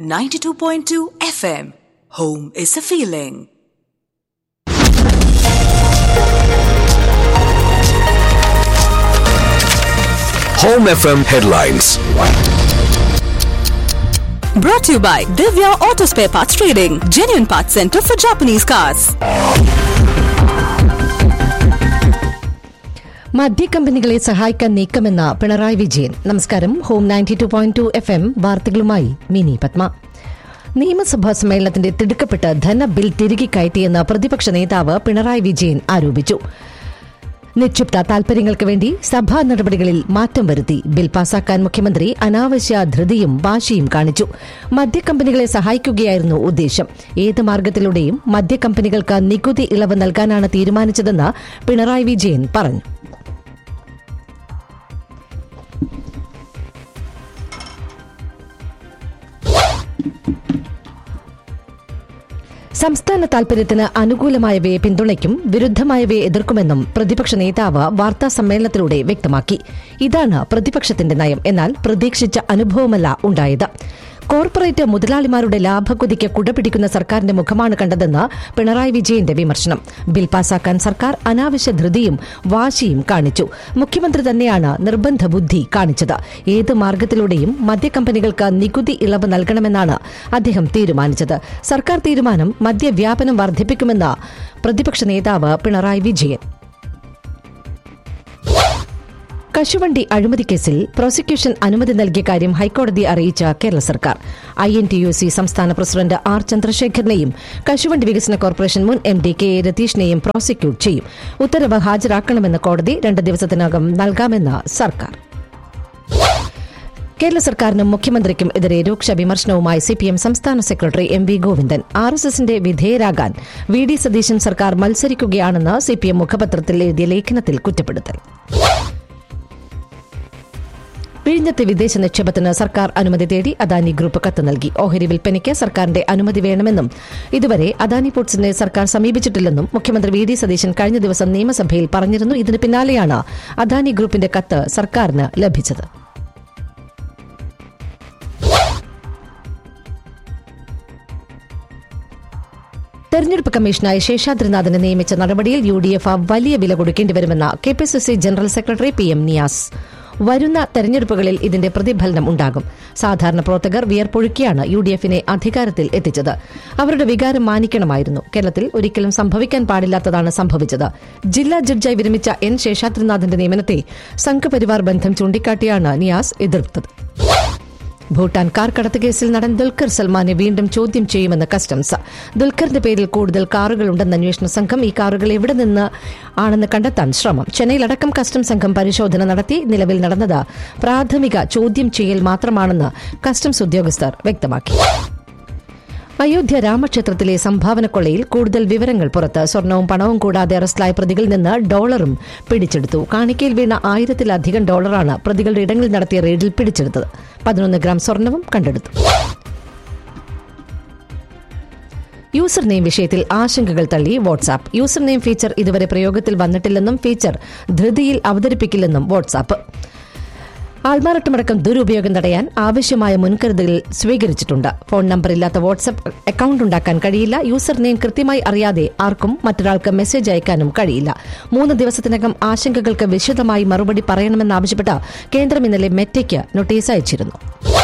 92.2 FM. Home is a feeling. Home FM headlines. Brought to you by Divya Auto Spare Parts Trading, genuine parts center for Japanese cars. മദ്യക്കമ്പനികളെ സഹായിക്കാൻ നീക്കമെന്ന പിണറായി വിജയൻ നമസ്കാരം home ninety two point two F M വാർത്തകളുമായി മിനി പത്മ നിയമസഭാ സമ്മേളനത്തിന്റെ തിടുക്കപ്പെട്ട് ധനബിൽ തിരികെ കയറ്റിയെന്ന് പ്രതിപക്ഷ നേതാവ് പിണറായി വിജയൻ ആരോപിച്ചു നിക്ഷിപ്ത താൽപര്യങ്ങൾക്ക് വേണ്ടി സഭാ നടപടികളിൽ മാറ്റം വരുത്തി ബിൽ പാസാക്കാൻ മുഖ്യമന്ത്രി അനാവശ്യ ധൃതിയും വാശിയും കാണിച്ചു മദ്യക്കമ്പനികളെ സഹായിക്കുകയായിരുന്നു ഉദ്ദേശം ഏത് മാർഗത്തിലൂടെയും മദ്യക്കമ്പനികൾക്ക് നികുതി ഇളവ് നൽകാനാണ് തീരുമാനിച്ചതെന്ന് പിണറായി വിജയൻ പറഞ്ഞു സംസ്ഥാന താൽപര്യത്തിന് അനുകൂലമായവയെ പിന്തുണയ്ക്കും വിരുദ്ധമായവയെ എതിർക്കുമെന്നും പ്രതിപക്ഷ നേതാവ് വാർത്താ സമ്മേളനത്തിലൂടെ വ്യക്തമാക്കി ഇതാണ് പ്രതിപക്ഷത്തിന്റെ നയം എന്നാൽ പ്രതീക്ഷിച്ച അനുഭവമല്ല ഉണ്ടായത് കോർപ്പറേറ്റ് മുതലാളിമാരുടെ ലാഭക്കൊതിക്ക് കുടപിടിക്കുന്ന സർക്കാരിന്റെ മുഖമാണ് കണ്ടതെന്ന് പിണറായി വിജയന്റെ വിമർശനം ബിൽ പാസാക്കാൻ സർക്കാർ അനാവശ്യ ധൃതിയും വാശിയും കാണിച്ചു മുഖ്യമന്ത്രി തന്നെയാണ് നിർബന്ധ ബുദ്ധി കാണിച്ചത് ഏത് മാർഗത്തിലൂടെയും മദ്യക്കമ്പനികൾക്ക് നികുതി ഇളവ് നൽകണമെന്നാണ് അദ്ദേഹം തീരുമാനിച്ചത് സർക്കാർ തീരുമാനം മദ്യവ്യാപനം വർദ്ധിപ്പിക്കുമെന്ന് പ്രതിപക്ഷ നേതാവ് പിണറായി വിജയൻ കശുവണ്ടി അഴിമതി കേസിൽ പ്രോസിക്യൂഷൻ അനുമതി നൽകിയ കാര്യം ഹൈക്കോടതി അറിയിച്ച കേരള സർക്കാർ I N T U C സംസ്ഥാന പ്രസിഡന്റ് ആർ ചന്ദ്രശേഖരനെയും കശുവണ്ടി വികസന കോർപ്പറേഷൻ മുൻ എം ഡി കെ എ രതീഷിനെയും പ്രോസിക്യൂട്ട് ചെയ്യും ഉത്തരവ് ഹാജരാക്കണമെന്ന് കോടതി രണ്ട് ദിവസത്തിനകം നൽകാമെന്ന് സർക്കാർ കേരള സർക്കാരിനും മുഖ്യമന്ത്രിക്കും എതിരെ രൂക്ഷ വിമർശനവുമായി സിപിഎം സംസ്ഥാന secretary M V Govindan R S എസിന്റെ വിധേയരാകാൻ വി ഡി സതീശൻ സർക്കാർ മത്സരിക്കുകയാണെന്ന് സിപിഎം മുഖപത്രത്തിൽ എഴുതിയ ലേഖനത്തിൽ കുറ്റപ്പെടുത്തൽ വിഴിഞ്ഞത്തെ വിദേശ നിക്ഷേപത്തിന് സർക്കാർ അനുമതി തേടി അദാനി ഗ്രൂപ്പ് കത്ത് നൽകി ഓഹരി വിൽപ്പനയ്ക്ക് സർക്കാരിന്റെ അനുമതി വേണമെന്നും ഇതുവരെ അദാനി പോർട്സിനെ സർക്കാർ സമീപിച്ചിട്ടില്ലെന്നും മുഖ്യമന്ത്രി വി ഡി സതീശൻ കഴിഞ്ഞ ദിവസം നിയമസഭയിൽ പറഞ്ഞിരുന്നു ഇതിന് പിന്നാലെയാണ് അദാനി ഗ്രൂപ്പിന്റെ കത്ത് സർക്കാരിന് ലഭിച്ചത് തെരഞ്ഞെടുപ്പ് കമ്മീഷനായി ശേഷാദ്രിനാഥിനെ നിയമിച്ച നടപടിയിൽ യു ഡി എഫ് വലിയ വില കൊടുക്കേണ്ടി വരുമെന്ന് K P C C general secretary P M Niyas വരുന്ന തെരഞ്ഞെടുപ്പുകളിൽ ഇതിന്റെ പ്രതിഫലനം ഉണ്ടാകും സാധാരണ പ്രവർത്തകർ വിയർപ്പൊഴുക്കിയാണ് യു ഡി എഫിനെ അധികാരത്തിൽ എത്തിച്ചത് അവരുടെ വികാരം മാനിക്കണമായിരുന്നു കേരളത്തിൽ ഒരിക്കലും സംഭവിക്കാൻ പാടില്ലാത്തതാണ് സംഭവിച്ചത് ജില്ലാ ജഡ്ജായി വിരമിച്ച എൻ ശേഷാദ്രിനാഥിന്റെ നിയമനത്തെ സംഘപരിവാർ ബന്ധം ചൂണ്ടിക്കാട്ടിയാണ് നിയാസ് എതിർത്തത് ഭൂട്ടാൻ കാർ കടത്ത് കേസിൽ നടൻ ദുൽഖർ സൽമാനെ വീണ്ടും ചോദ്യം ചെയ്യുമെന്ന് കസ്റ്റംസ് ദുൽഖറിന്റെ പേരിൽ കൂടുതൽ കാറുകൾ ഉണ്ടെന്ന അന്വേഷണ സംഘം ഈ കാറുകൾ എവിടെ നിന്ന് ആണെന്ന് കണ്ടെത്താൻ ശ്രമം ചെന്നൈയിലടക്കം കസ്റ്റംസ് സംഘം പരിശോധന നടത്തി നിലവിൽ നടന്നത് പ്രാഥമിക ചോദ്യം ചെയ്യൽ മാത്രമാണെന്ന് കസ്റ്റംസ് ഉദ്യോഗസ്ഥർ വ്യക്തമാക്കി അയോധ്യ രാമക്ഷേത്രത്തിലെ സംഭാവന കൊള്ളയിൽ കൂടുതൽ വിവരങ്ങൾ പുറത്ത് സ്വർണവും പണവും കൂടാതെ അറസ്റ്റിലായ പ്രതികളിൽ നിന്ന് ഡോളറും പിടിച്ചെടുത്തു കാണിക്കയിൽ വീണ ആയിരത്തിലധികം ഡോളറാണ് പ്രതികളുടെ ഇടങ്ങളിൽ നടത്തിയ റെയ്ഡിൽ പിടിച്ചെടുത്തത് പതിനൊന്ന് ഗ്രാം സ്വർണവും കണ്ടെടുത്തു യൂസർ നെയിം വിഷയത്തിൽ ആശങ്കകൾ തള്ളി വാട്സാപ്പ് യൂസർ നെയിം ഫീച്ചർ ഇതുവരെ പ്രയോഗത്തിൽ വന്നിട്ടില്ലെന്നും ഫീച്ചർ ധൃതിയിൽ അവതരിപ്പിക്കില്ലെന്നും വാട്സാപ്പ് ആൾമാറട്ടമടക്കം ദുരുപയോഗം തടയാൻ ആവശ്യമായ മുൻകരുതലുകൾ സ്വീകരിച്ചിട്ടുണ്ട് ഫോൺ നമ്പർ ഇല്ലാത്ത വാട്സ്ആപ്പ് അക്കൌണ്ട് ഉണ്ടാക്കാൻ കഴിയില്ല യൂസർ നെയിം കൃത്യമായി അറിയാതെ ആർക്കും മറ്റൊരാൾക്ക് മെസ്സേജ് അയക്കാനും കഴിയില്ല മൂന്ന് ദിവസത്തിനകം ആശങ്കകൾക്ക് വിശദമായി മറുപടി പറയണമെന്നാവശ്യപ്പെട്ട് കേന്ദ്രം ഇന്നലെ മെറ്റയ്ക്ക് നോട്ടീസ് അയച്ചിരുന്നു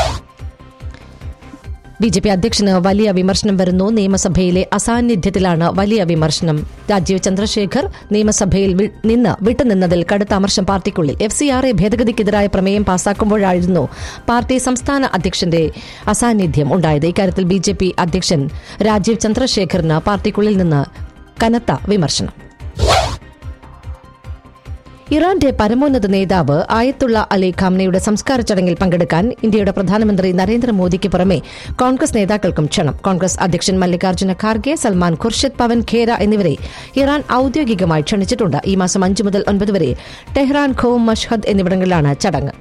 ബി ജെ പി അധ്യക്ഷന് വലിയ വിമർശനം വരുന്നു നിയമസഭയിലെ അസാന്നിധ്യത്തിലാണ് വലിയ വിമർശനം രാജീവ് ചന്ദ്രശേഖർ നിയമസഭയിൽ വി- നിന്ന് വിട്ടുനിന്നതിൽ കടുത്ത അമർഷം പാർട്ടിക്കുള്ളിൽ എഫ് സി ആർ എ ഭേദഗതിക്കെതിരായ പ്രമേയം പാസാക്കുമ്പോഴായിരുന്നു പാർട്ടി സംസ്ഥാന അധ്യക്ഷന്റെ അസാന്നിധ്യം ഉണ്ടായത് ഇക്കാര്യത്തിൽ ബി ജെ പി അധ്യക്ഷൻ രാജീവ് ചന്ദ്രശേഖറിന് പാർട്ടിക്കുള്ളിൽ നിന്ന് കനത്ത വിമർശനം ഇറാന്റെ പരമോന്നത നേതാവ് ആയത്തുള്ള അലി ഖാംനയുടെ സംസ്കാര ചടങ്ങിൽ പങ്കെടുക്കാൻ ഇന്ത്യയുടെ പ്രധാനമന്ത്രി നരേന്ദ്രമോദിക്ക് പുറമെ കോൺഗ്രസ് നേതാക്കൾക്കും ക്ഷണം കോൺഗ്രസ് അധ്യക്ഷൻ മല്ലികാർജ്ജുന ഖാർഗെ സൽമാൻ ഖുർഷിദ് പവൻ ഖേര എന്നിവരെ ഇറാൻ ഔദ്യോഗികമായി ക്ഷണിച്ചിട്ടുണ്ട് ഈ മാസം അഞ്ച് മുതൽ ഒൻപത് വരെ ടെഹ്റാൻ ഖോം മഷ്ഹദ് എന്നിവിടങ്ങളിലാണ് ചടങ്ങ്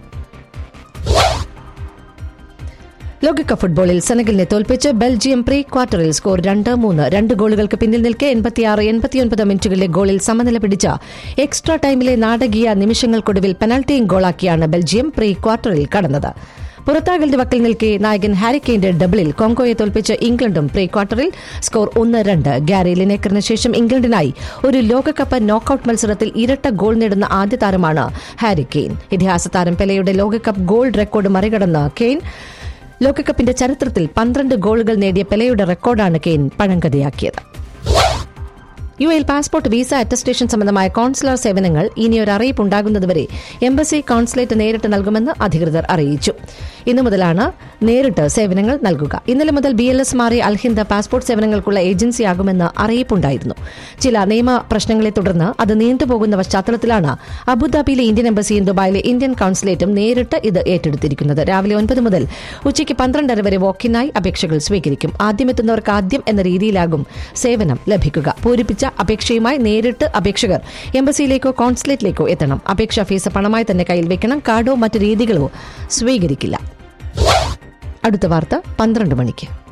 ലോകകപ്പ് ഫുട്ബോളിൽ സെനഗലിനെ തോൽപ്പിച്ച് ബെൽജിയം പ്രീ ക്വാർട്ടറിൽ സ്കോർ രണ്ട് മൂന്ന് രണ്ട് ഗോളുകൾക്ക് പിന്നിൽ നിൽക്കെ എൺപത്തിയാറ് എൺപത്തിയൊൻപത് മിനിറ്റുകളിലെ ഗോളിൽ സമനില പിടിച്ച എക്സ്ട്രാ ടൈമിലെ നാടകീയ നിമിഷങ്ങൾക്കൊടുവിൽ പെനാൽറ്റിയും ഗോളാക്കിയാണ് ബെൽജിയം പ്രീ ക്വാർട്ടറിൽ കടന്നത് പുറത്താകലിന്റെ വക്കിൽ നിൽക്കെ നായകൻ ഹാരി കെയിന്റെ ഡബിളിൽ കോങ്കോയെ തോൽപ്പിച്ച് ഇംഗ്ലണ്ടും പ്രീ ക്വാർട്ടറിൽ സ്കോർ ഒന്ന് രണ്ട് ഗാരി ലിനേക്കറിന് ശേഷം ഇംഗ്ലണ്ടിനായി ഒരു ലോകകപ്പ് നോക്കൌട്ട് മത്സരത്തിൽ ഇരട്ട ഗോൾ നേടുന്ന ആദ്യ താരമാണ് ഹാരി കെയ്ൻ ഇതിഹാസ താരം പെലയുടെ ലോകകപ്പ് ഗോൾ റെക്കോർഡ് മറികടന്ന് കെയ്ൻ ലോകകപ്പിന്റെ ചരിത്രത്തിൽ പന്ത്രണ്ട് ഗോളുകൾ നേടിയ പെലയുടെ റെക്കോർഡാണ് കെയ്ൻ പഴങ്കഥയാക്കിയത് U L passport visa attestation സംബന്ധമായ കോൺസുലർ സേവനങ്ങൾ ഇനി ഒരു അറിയിപ്പ് ഉണ്ടാകുന്നതുവരെ എംബസി കോൺസുലേറ്റ് നേരിട്ട് നൽകുമെന്ന് അധികൃതർ അറിയിച്ചു ഇന്നു മുതലാണ് നേരിട്ട് സേവനങ്ങൾ നൽകുക ഇന്നലെ മുതൽ ബി എൽ എസ് മാറി അൽഹിന്ദ പാസ്പോർട്ട് സേവനങ്ങൾക്കുള്ള ഏജൻസിയാകുമെന്ന് അറിയിപ്പുണ്ടായിരുന്നു ചില നിയമ പ്രശ്നങ്ങളെ തുടർന്ന് അത് നീണ്ടുപോകുന്ന പശ്ചാത്തലത്തിലാണ് അബുദാബിയിലെ ഇന്ത്യൻ എംബസിയും ദുബായിലെ ഇന്ത്യൻ കോൺസുലേറ്റും നേരിട്ട് ഇത് ഏറ്റെടുത്തിരിക്കുന്നത് രാവിലെ ഒൻപത് മുതൽ ഉച്ചയ്ക്ക് പന്ത്രണ്ടര വരെ വോക്കിനായി അപേക്ഷകൾ സ്വീകരിക്കും ആദ്യമെത്തുന്നവർക്ക് ആദ്യം എന്ന രീതിയിലാകും സേവനം ലഭിക്കുക പൂരിപ്പിച്ച അപേക്ഷയുമായി നേരിട്ട് അപേക്ഷകർ എംബസിയിലേക്കോ കോൺസുലേറ്റിലേക്കോ എത്തണം അപേക്ഷാ ഫീസ് പണമായി തന്നെ കയ്യിൽ വെക്കണം കാർഡോ മറ്റു രീതികളോ സ്വീകരിക്കില്ല അടുത്ത വാർത്ത പന്ത്രണ്ട് മണിക്ക്